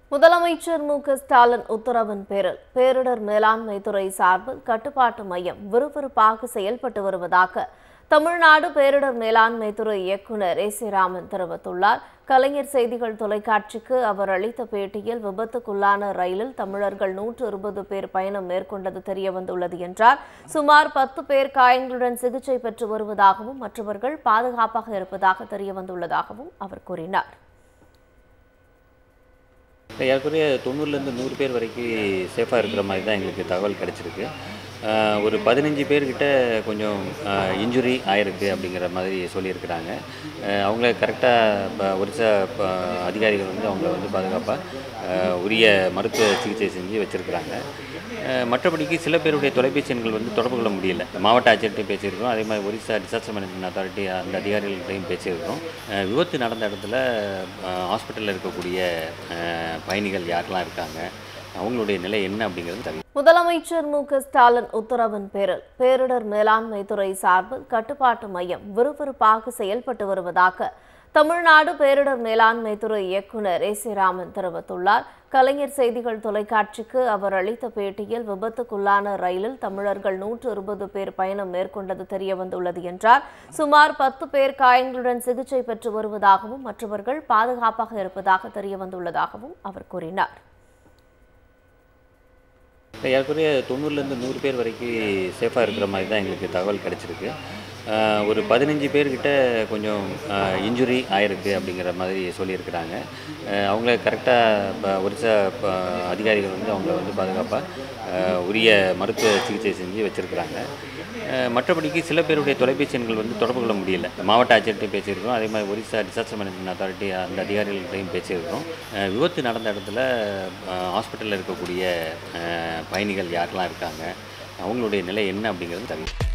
முதலமைச்சர் மு க ஸ்டாலின் உத்தரவின் பேரில் பேரிடர் மேலாண்மை துறை சார்பில் கட்டுப்பாட்டு மையம் விறுவிறுப்பாக செயல்பட்டு வருவதாக தமிழ்நாடு பேரிடர் மேலாண்மை துறை இயக்குநர் ஏ சி ராமன் தெரிவித்துள்ளார் கலைஞர் செய்திகள் தொலைக்காட்சிக்கு அவர் அளித்த பேட்டியில் விபத்துக்குள்ளான ரயிலில் தமிழர்கள் நூற்று இருபது பேர் பயணம் மேற்கொண்டது தெரியவந்துள்ளது என்றார் சுமார் பத்து பேர் காயங்களுடன் சிகிச்சை பெற்று வருவதாகவும் மற்றவர்கள் பாதுகாப்பாக இருப்பதாக தெரியவந்துள்ளதாகவும் அவர் கூறினார் இல்லை ஏறக்குறைய தொண்ணூறுலேருந்து நூறு பேர் வரைக்கும் சேஃபாக இருக்கிற மாதிரி தான் எங்களுக்கு தகவல் கிடச்சிருக்கு ஆஹ் ஒரு பதினஞ்சு பேர்கிட்ட கொஞ்சம் இன்ஜுரி ஆயிருக்கு அப்படிங்கிற மாதிரி சொல்லியிருக்கிறாங்க ஆஹ் அவங்கள கரெக்டாக ஒரிசா ப- அதிகாரிகள் வந்து அவங்கள வந்து பாதுகாப்பாக உரிய மருத்துவ சிகிச்சை செஞ்சு வச்சுருக்கிறாங்க மற்றபடிக்கு சில பேருடைய தொலைபேசி எண்கள் வந்து தொடர்பு கொள்ள முடியல மாவட்ட ஆட்சியர்கிட்டையும் பேசியிருக்கோம் அதே மாதிரி ஒரிசா டிசாஸ்டர் மேனேஜ்மெண்ட் அத்தாரிட்டி அந்த அதிகாரிகள்கிட்டையும் பேசியிருக்கோம் ஆஹ் விபத்து நடந்த இடத்துல ஹாஸ்பிட்டலில் இருக்கக்கூடிய ஆஹ் பயணிகள் யாரெல்லாம் இருக்காங்க அவங்களுடைய நிலை என்ன அப்படிங்கிறது தெரியும் முதலமைச்சர் மு க ஸ்டாலின் உத்தரவின் பேரில் பேரிடர் மேலாண்மை துறை சார்பில் கட்டுப்பாட்டு மையம் விறுவிறுப்பாக செயல்பட்டு வருவதாக தமிழ்நாடு பேரிடர் மேலாண்மை துறை இயக்குநர் ஏ சி ராமன் தெரிவித்துள்ளார் கலைஞர் செய்திகள் தொலைக்காட்சிக்கு அவர் அளித்த பேட்டியில் விபத்துக்குள்ளான ரயிலில் தமிழர்கள் நூற்று இருபது பேர் பயணம் மேற்கொண்டது தெரியவந்துள்ளது என்றார் சுமார் பத்து பேர் காயங்களுடன் சிகிச்சை பெற்று வருவதாகவும் மற்றவர்கள் பாதுகாப்பாக இருப்பதாக தெரியவந்துள்ளதாகவும் அவர் கூறினார் இல்லை ஏறக்குறைய தொண்ணூறுலேருந்து நூறு பேர் வரைக்கும் சேஃபாக இருக்கிற மாதிரி தான் எங்களுக்கு தகவல் கிடச்சிருக்கு ஆஹ் ஒரு பதினஞ்சு பேர்கிட்ட கொஞ்சம் இன்ஜுரி ஆயிருக்கு அப்படிங்கிற மாதிரி சொல்லியிருக்கிறாங்க ஆஹ் அவங்கள கரெக்டாக ஒரிசா ப- அதிகாரிகள் வந்து அவங்கள வந்து பாதுகாப்பாக உரிய மருத்துவ சிகிச்சை செஞ்சு வச்சுருக்கிறாங்க மற்றபடிக்கு சில பேருடைய தொலைபேசி எண்கள் வந்து தொடர்பு கொள்ள முடியல மாவட்ட ஆட்சியர்கிட்டையும் பேசியிருக்கோம் அதே மாதிரி ஒரிசா டிசாஸ்டர் மேனேஜ்மெண்ட் அத்தாரிட்டி அந்த அதிகாரிகள்கிட்டையும் பேசியிருக்கோம் ஆஹ் விபத்து நடந்த இடத்துல ஹாஸ்பிட்டலில் இருக்கக்கூடிய ஆஹ் பயணிகள் யாரெல்லாம் இருக்காங்க அவங்களுடைய நிலை என்ன அப்படிங்கிறது தெரியும்